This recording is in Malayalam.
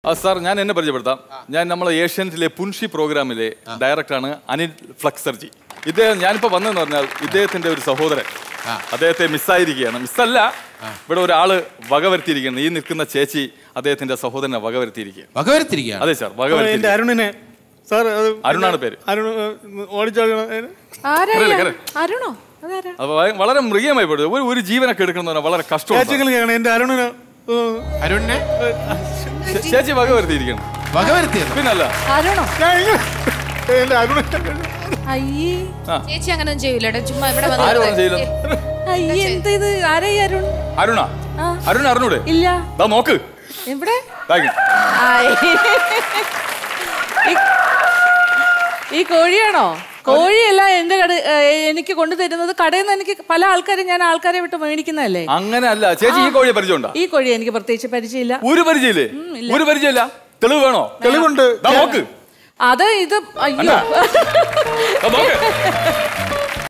ആ സാർ ഞാൻ എന്നെ പരിചയപ്പെടുത്താം ഞാൻ നമ്മളെ ഏഷ്യാനെറ്റിലെ പുൻഷി പ്രോഗ്രാമിലെ ഡയറക്ടറാണ് അനിൽ ഫ്ലക്സർജി ഇദ്ദേഹം ഞാനിപ്പോ വന്നതെന്ന് പറഞ്ഞാൽ ഇദ്ദേഹത്തിന്റെ ഒരു സഹോദരൻ അദ്ദേഹത്തെ മിസ്സായിരിക്കുകയാണ് മിസ്സല്ല ഇവിടെ ഒരാള് വകവരുത്തിയിരിക്കുകയാണ് ഈ നിൽക്കുന്ന ചേച്ചി അദ്ദേഹത്തിന്റെ സഹോദരനെ വകവരുത്തിയിരിക്കുകയാണ് വകവരുത്തിരിക്കുകയാണ് അതെ സാർ എന്റെ വകവരുത്തി അരുണിനെ സാർ അത് അരുണാണ് പേര് അരുൺ ഓടിച്ചാൽ ആരാ കരയല്ലേ, കരയ്. അരുണോ അതാരാ അത് വ- വളരെ മൃഗീയമായി പോയത് ഒരു ഒരു ജീവനൊക്കെ എടുക്കണം എന്ന് പറഞ്ഞാൽ വളരെ കഷ്ടമാണ് സാർ. ചേച്ചികൾ കേൾക്കണം എന്റെ അരുണിന് ഏഹ്, അരുണിനെ ചേ- ചേച്ചി വകവരുത്തിയിരിക്കണം വകവരുത്തിയത് പിന്നല്ല അരുണോ ഞാൻ ഇങ്ങനെ- എന്റെ അരുണിനെ അയ്യേ ചേച്ചി അങ്ങനെ ഒന്നും ചെയ്യൂലട്ടോ ചുമ്മാ ഇവിടെ ആര് വന്ന് പറഞ്ഞു ചെയ്യില്ല അയ്യേ എന്താ ഇത് ആരാ ഈ അരുൺ അരുണ ആ. അരുൺ അറിഞ്ഞൂടെ ഇല്ല ദാ നോക്ക് എവിടെ ദാ ഇങ്ങ്. ആയ്. ഈ- ഈ കോഴിയാണോ കോഴിയല്ല എന്റെ കട ഏ, എനിക്ക് കൊണ്ടു തരുന്നത് കടയിൽ നിന്ന് എനിക്ക് പല ആൾക്കാരും ഞാൻ ആൾക്കാരെ വിട്ട് മേടിക്കുന്നതല്ലേ അങ്ങനെ അല്ല ചേച്ചി ഈ കോഴിയെ പരിചയമുണ്ടോ ഈ കോഴി എനിക്ക് പ്രത്യേകിച്ച് പരിചയമില്ല ഒരു പരിചയമില്ലേ ഒരു പരിചയമില്ല തെളിവ് വേണോ തെളിവുണ്ട് ദാ നോക്ക് അത് ഇത് അയ്യോ